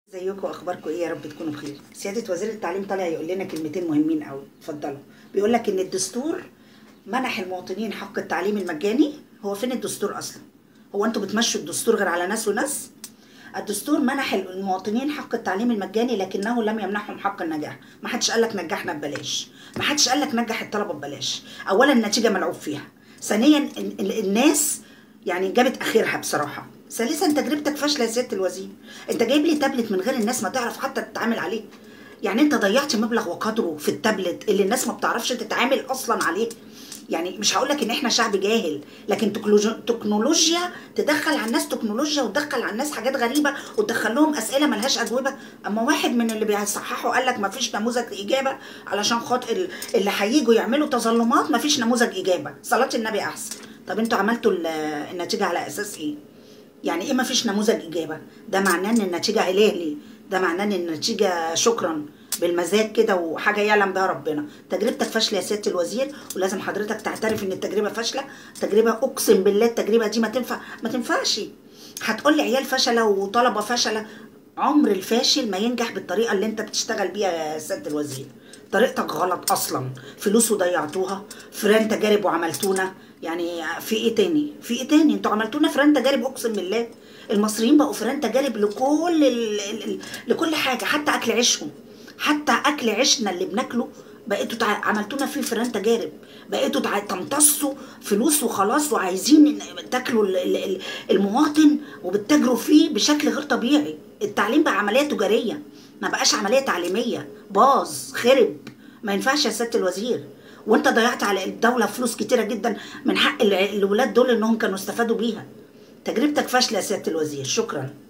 ازيكم اخباركم ايه يا رب تكونوا بخير سياده وزير التعليم طالع يقول لنا كلمتين مهمين قوي اتفضلوا بيقول لك ان الدستور منح المواطنين حق التعليم المجاني هو فين الدستور اصلا هو انتوا بتمشوا الدستور غير على ناس وناس الدستور منح المواطنين حق التعليم المجاني لكنه لم يمنحهم حق النجاح ما حدش قال لك نجحنا ببلاش ما حدش قال لك نجح الطلبه ببلاش اولا النتيجه ملعوب فيها ثانيا ال- ال- الناس يعني جابت اخرها بصراحه ثالثا تجربتك فاشله يا سياده الوزير انت جايب لي تابلت من غير الناس ما تعرف حتى تتعامل عليه يعني انت ضيعت مبلغ وقدره في التابلت اللي الناس ما بتعرفش تتعامل اصلا عليه يعني مش هقول لك ان احنا شعب جاهل لكن تكنولوجيا, تكنولوجيا تدخل على الناس تكنولوجيا وتدخل على الناس حاجات غريبه وتدخل لهم اسئله ملهاش اجوبه اما واحد من اللي بيصححوا قال لك ما فيش نموذج اجابه علشان خاطر ال- اللي هيجوا يعملوا تظلمات ما فيش نموذج اجابه صلاه النبي احسن طب انتوا عملتوا ال- النتيجه على اساس ايه يعني ايه ما فيش نموذج اجابه ده معناه ان النتيجه هلالي ده معناه ان النتيجه شكرا بالمزاج كده وحاجه يعلم بها ربنا تجربتك فاشله يا سياده الوزير ولازم حضرتك تعترف ان التجربه فاشله تجربه اقسم بالله التجربه دي ما تنفع ما تنفعش هتقول لي عيال فشله وطلبه فشله عمر الفاشل ما ينجح بالطريقه اللي انت بتشتغل بيها يا سياده الوزير طريقتك غلط اصلا فلوس وضيعتوها فران تجارب وعملتونا يعني في ايه تاني في ايه تاني انتوا عملتونا فران تجارب اقسم بالله المصريين بقوا فران تجارب لكل ال... ال... ال... لكل حاجه حتى اكل عيشهم حتى اكل عيشنا اللي بناكله بقيتوا تع... عملتونا فيه فران تجارب بقيتوا تع... تمتصوا فلوس وخلاص وعايزين تاكلوا ال... ال... ال- المواطن وبتتاجروا فيه بشكل غير طبيعي التعليم بقى عمليه تجاريه ما بقاش عمليه تعليميه باظ خرب ما ينفعش يا سياده الوزير وانت ضيعت على الدوله فلوس كتيره جدا من حق الع- الولاد دول انهم كانوا استفادوا بيها تجربتك فاشله يا سياده الوزير شكرا